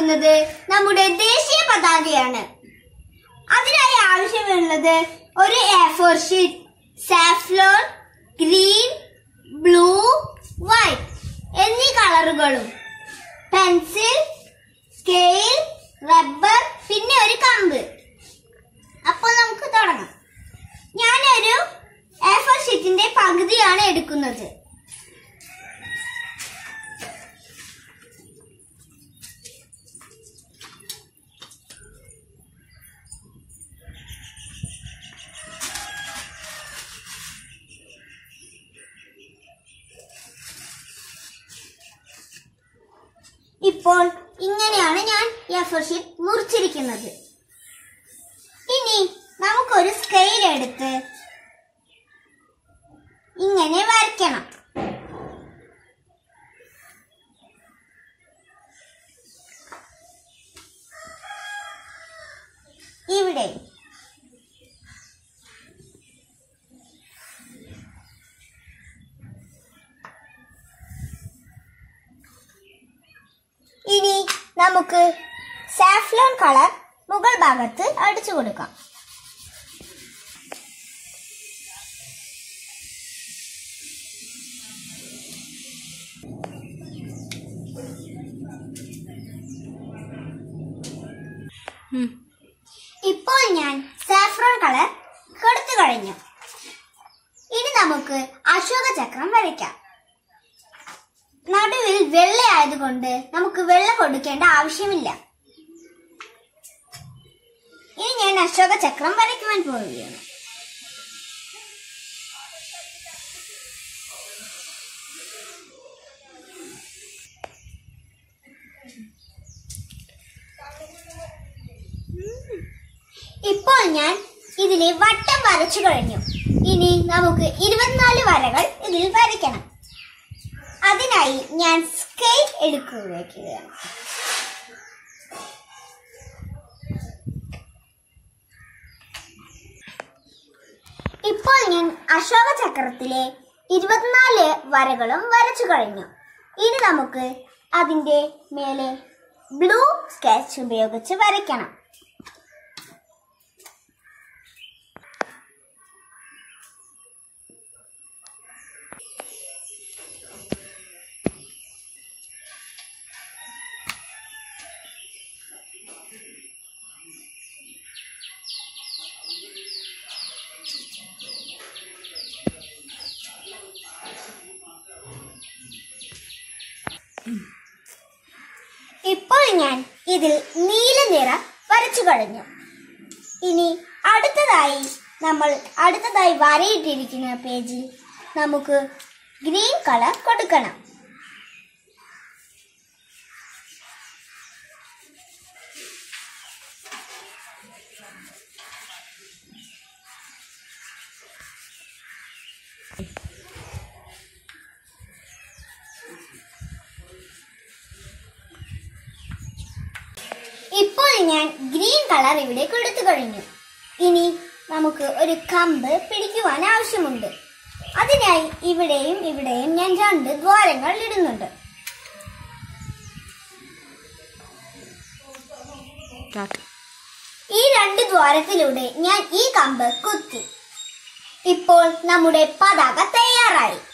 പോകുന്നത് നമ്മുടെ ദേശീയ പതാകയാണ് അതിനായി ആവശ്യമുള്ളത് ഒരു A four sheet saffron green blue white എന്നീ കളറുകളും പെൻസിൽ സ്കെയിൽ റബ്ബർ പിന്നെ ഒരു കമ്പ് അപ്പോൾ നമുക്ക് തുടങ്ങാം ഞാനൊരു എ ഫോർ ഷീറ്റിന്റെ പകുതിയാണ് എടുക്കുന്നത് ഇപ്പോൾ ഇങ്ങനെയാണ് ഞാൻ എ ഫോർ ഷീറ്റ് മുറിച്ചിരിക്കുന്നത് ഇനി നമുക്കൊരു സ്കെയിൽ എടുത്ത് ഇങ്ങനെ വരയ്ക്കണം ഇവിടെ ഇനി നമുക്ക് സാഫ്ലോൺ കളർ മുകൾ ഭാഗത്ത് അടിച്ചു കൊടുക്കാം ഇപ്പോൾ ഞാൻ സാഫ്രോൺ കളർ കൊടുത്തു കഴിഞ്ഞു ഇനി നമുക്ക് അശോക ചക്രം വരയ്ക്കാം നടുവിൽ വെള്ളയായതുകൊണ്ട് നമുക്ക് വെള്ള കൊടുക്കേണ്ട ആവശ്യമില്ല ഇനി ഞാൻ അശോക ചക്രം വരയ്ക്കുവാൻ പോവുകയാണ് ഇപ്പോൾ ഞാൻ ഇതിലെ വട്ടം വരച്ചു കഴിഞ്ഞു ഇനി നമുക്ക് ഇരുപത്തിനാല് വരകൾ ഇതിൽ വരയ്ക്കണം അതിനായി ഞാൻ സ്കെയിൽ എടുക്കുകയാണ് ഇപ്പോൾ ഞാൻ അശോക ചക്രത്തിലെ ഇരുപത്തിനാല് വരകളും വരച്ചു കഴിഞ്ഞു ഇനി നമുക്ക് അതിന്റെ മേലെ ബ്ലൂ സ്കെച്ച് ഉപയോഗിച്ച് വരയ്ക്കണം ഇപ്പോൾ ഞാൻ ഇതിൽ നീല നിറം വരച്ചു കഴിഞ്ഞു ഇനി അടുത്തതായി നമ്മൾ അടുത്തതായി വരയിട്ടിരിക്കുന്ന പേജിൽ നമുക്ക് ഗ്രീൻ കളർ കൊടുക്കണം ഇപ്പോൾ ഞാൻ ഗ്രീൻ കളർ ഇവിടെ കൊടുത്തു കഴിഞ്ഞു ഇനി നമുക്ക് ഒരു കമ്പ് പിടിക്കുവാൻ ആവശ്യമുണ്ട് അതിനായി ഇവിടെയും ഇവിടെയും ഞാൻ രണ്ട് ദ്വാരങ്ങൾ ഇടുന്നുണ്ട് ഈ രണ്ട് ദ്വാരത്തിലൂടെ ഞാൻ ഈ കമ്പ് കുത്തി ഇപ്പോൾ നമ്മുടെ പതാക തയ്യാറായി